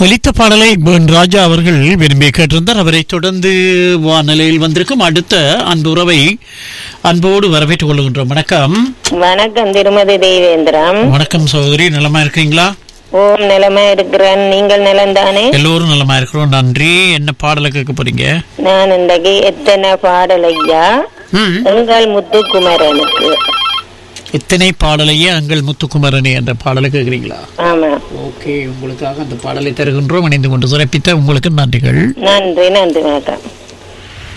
ஒலித்த பாடலை பேன் ராஜா அவர்கள் விரும்பி கேட்டிருந்தார் அவரை தொடர்ந்து வானிலையில் வந்திருக்கும் அடுத்த அன்பு உறவை அன்போடு வரவேற்றுக் கொள்கின்றோம் வணக்கம் வணக்கம் திருமதி தேவேந்திரம் வணக்கம் சகோதரி நலமா இருக்கீங்களா ஓம் நிலமா இருக்கிறேன் நீங்கள் நிலம்தானே எல்லோரும் நலமா இருக்கிறோம் நன்றி என்ன பாடலை கேட்க போறீங்க நான் இன்றைக்கு எத்தனை பாடல் ஐயா ம். எங்கள் முத்துக்குமரனுக்கு இத்தனை பாடலையே அங்கள் முத்துக்குமரனே என்ற பாடலை கேட்குறீங்களா ஆமா ஓகே உங்களுக்காக அந்த பாடலை தருகின்றோம் இணைந்து கொண்டு சிறப்பித்த உங்களுக்கு நன்றிகள் நன்றி நன்றி வணக்கம்